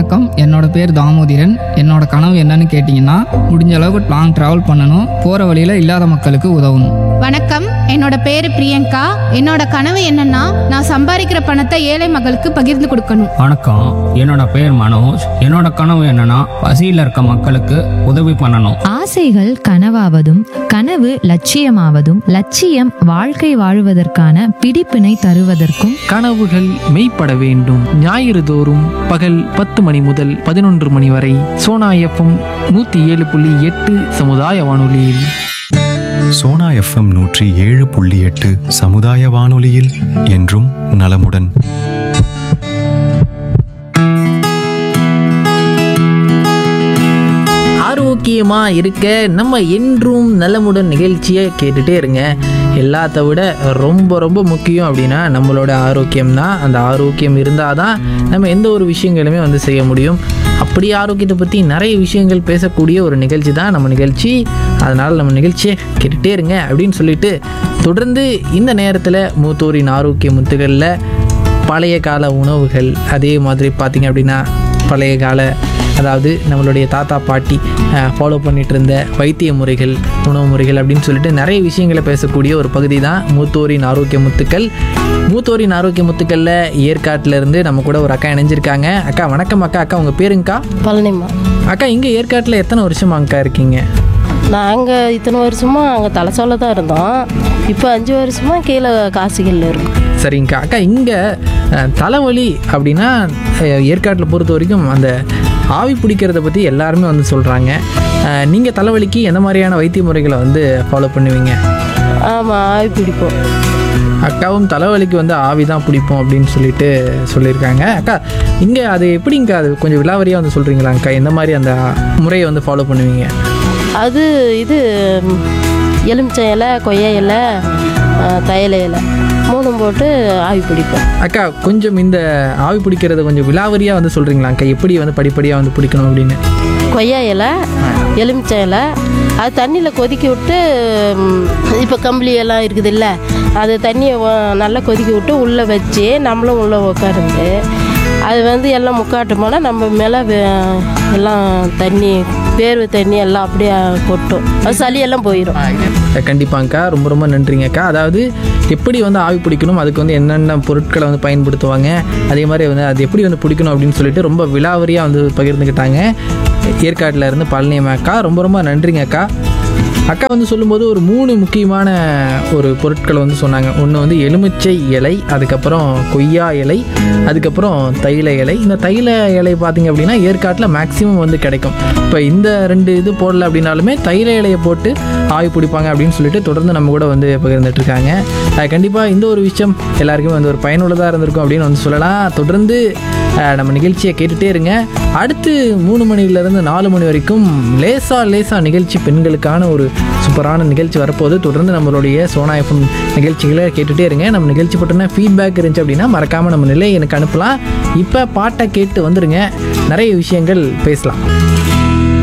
வணக்கம் என்னோட பேர் தாமோதிரன் என்னோட கனவு என்னன்னு கேட்டிங்கன்னா முடிஞ்ச அளவுக்கு லாங் ட்ராவல் பண்ணணும் போகிற வழியில் இல்லாத மக்களுக்கு உதவணும் வணக்கம் என்னோட பேரு பிரியங்கா என்னோட கனவு என்னன்னா நான் சம்பாதிக்கிற பணத்தை ஏழை மக்களுக்கு பகிர்ந்து கொடுக்கணும் வணக்கம் என்னோட பேர் மனோஜ் என்னோட கனவு என்னன்னா பசியில் இருக்க மக்களுக்கு உதவி பண்ணணும் ஆசைகள் கனவாவதும் கனவு லட்சியமாவதும் லட்சியம் வாழ்க்கை வாழுவதற்கான பிடிப்பினை தருவதற்கும் கனவுகள் மெய்ப்பட வேண்டும் ஞாயிறு தோறும் பகல் பத்து மணி முதல் பதினொன்று மணி வரை சோனா எஃப்எம் நூற்றி ஏழு புள்ளி எட்டு சமுதாய வானொலியில் சோனா எஃப்எம் நூற்றி ஏழு புள்ளி எட்டு சமுதாய வானொலியில் என்றும் நலமுடன் ஆரோக்கியமாக இருக்க நம்ம என்றும் நலமுடன் நிகழ்ச்சியை கேட்டுட்டே இருங்க எல்லாத்த விட ரொம்ப ரொம்ப முக்கியம் அப்படின்னா நம்மளோட ஆரோக்கியம் தான் அந்த ஆரோக்கியம் இருந்தால் தான் நம்ம எந்த ஒரு விஷயங்களுமே வந்து செய்ய முடியும் அப்படி ஆரோக்கியத்தை பற்றி நிறைய விஷயங்கள் பேசக்கூடிய ஒரு நிகழ்ச்சி தான் நம்ம நிகழ்ச்சி அதனால் நம்ம நிகழ்ச்சியை கேட்டுட்டே இருங்க அப்படின்னு சொல்லிட்டு தொடர்ந்து இந்த நேரத்தில் மூத்தோரின் ஆரோக்கிய முத்துகளில் பழைய கால உணவுகள் அதே மாதிரி பார்த்திங்க அப்படின்னா பழைய கால அதாவது நம்மளுடைய தாத்தா பாட்டி ஃபாலோ பண்ணிட்டு இருந்த வைத்திய முறைகள் உணவு முறைகள் அப்படின்னு சொல்லிட்டு நிறைய விஷயங்களை பேசக்கூடிய ஒரு பகுதி தான் மூத்தோரின் ஆரோக்கிய முத்துக்கள் மூத்தோரின் ஆரோக்கிய முத்துக்களில் ஏற்காட்டில் இருந்து நம்ம கூட ஒரு அக்கா இணைஞ்சிருக்காங்க அக்கா வணக்கம் அக்கா அக்கா உங்கள் பேருங்கக்கா பழனிம்மா அக்கா இங்கே ஏற்காட்டில் எத்தனை வருஷமா அக்கா இருக்கீங்க நாங்கள் இத்தனை வருஷமா அங்கே தலைச்சோல தான் இருந்தோம் இப்போ அஞ்சு வருஷமா கீழே காசிகளில் இருக்கோம் சரிங்கக்கா அக்கா இங்கே தலைவலி அப்படின்னா அஹ், ஏற்காட்டில் பொறுத்த வரைக்கும் அந்த ஆவி பிடிக்கிறத பற்றி எல்லாருமே வந்து சொல்கிறாங்க நீங்கள் தலைவலிக்கு எந்த மாதிரியான வைத்திய முறைகளை வந்து ஃபாலோ பண்ணுவீங்க ஆமாம் ஆவி பிடிப்போம் அக்காவும் தலைவலிக்கு வந்து ஆவி தான் பிடிப்போம் அப்படின்னு சொல்லிட்டு சொல்லியிருக்காங்க அக்கா இங்கே அது எப்படிங்கக்கா அது கொஞ்சம் விலாவரியாக வந்து சொல்கிறீங்களா அக்கா எந்த மாதிரி அந்த முறையை வந்து ஃபாலோ பண்ணுவீங்க அது இது ம், எலுமிச்சை இலை கொய்யா இலை ஆ, தையல இலை மூணும் போட்டு ஆவி பிடிப்போம் அக்கா கொஞ்சம் இந்த ஆவி பிடிக்கிறத கொஞ்சம் விலாவரியாக வந்து சொல்கிறீங்களா அக்கா எப்படி வந்து படிப்படியாக வந்து பிடிக்கணும் அப்படின்னு கொய்யா இலை எலுமிச்சை இலை அது தண்ணியில் கொதிக்க விட்டு இப்போ கம்பளி எல்லாம் இருக்குது இல்லை அது தண்ணியை வ- நல்லா கொதிக்க விட்டு உள்ளே வச்சு நம்மளும் உள்ளே உட்காருந்து அது வந்து எல்லாம் முக்காட்டு நம்ம மேலே எல்லாம் தண்ணி வேர்வை தண்ணி எல்லாம் அப்படியே கொட்டும் அது சளியெல்லாம் போயிடும் கண்டிப்பாங்கக்கா ரொம்ப ரொம்ப நன்றிங்கக்கா அதாவது எப்படி வந்து ஆவி பிடிக்கணும் அதுக்கு வந்து என்னென்ன பொருட்களை வந்து பயன்படுத்துவாங்க அதே மாதிரி வந்து அது எப்படி வந்து பிடிக்கணும் அப்படின்னு சொல்லிட்டு ரொம்ப விலாவரியாக வந்து பகிர்ந்துக்கிட்டாங்க ஏற்காட்டில் இருந்து பழனியம்மா அக்கா ரொம்ப ரொம்ப நன்றிங்க அக்கா அக்கா வந்து சொல்லும்போது ஒரு மூணு முக்கியமான ஒரு பொருட்களை வந்து சொன்னாங்க ஒன்று வந்து எலுமிச்சை இலை அதுக்கப்புறம் கொய்யா இலை அதுக்கப்புறம் தைல இலை இந்த தைல இலை பார்த்தீங்க அப்படின்னா ஏற்காட்டில் மேக்ஸிமம் வந்து கிடைக்கும் இப்போ இந்த ரெண்டு இது போடல அப்படின்னாலுமே தைல இலையை போட்டு ஆவி பிடிப்பாங்க அப்படின்னு சொல்லிட்டு தொடர்ந்து நம்ம கூட வந்து பகிர்ந்துட்டு இருக்காங்க கண்டிப்பாக இந்த ஒரு விஷயம் எல்லாருக்குமே வந்து ஒரு பயனுள்ளதாக இருந்திருக்கும் அப்படின்னு வந்து சொல்லலாம் தொடர்ந்து அஹ், நம்ம நிகழ்ச்சியை கேட்டுட்டே இருங்க அடுத்து மூணு மணிலேருந்து நாலு மணி வரைக்கும் லேசா லேசா நிகழ்ச்சி பெண்களுக்கான ஒரு சூப்பரான நிகழ்ச்சி வரப்போகுது தொடர்ந்து நம்மளுடைய சோனா எஃப்எம் நிகழ்ச்சிகளை கேட்டுகிட்டே இருங்க நம்ம நிகழ்ச்சி பற்றின ஃபீட்பேக் இருந்துச்சு அப்படின்னா மறக்காமல் நம்ம நிலையை எனக்கு அனுப்பலாம் இப்போ பாட்டை கேட்டு வந்துடுங்க நிறைய விஷயங்கள் பேசலாம்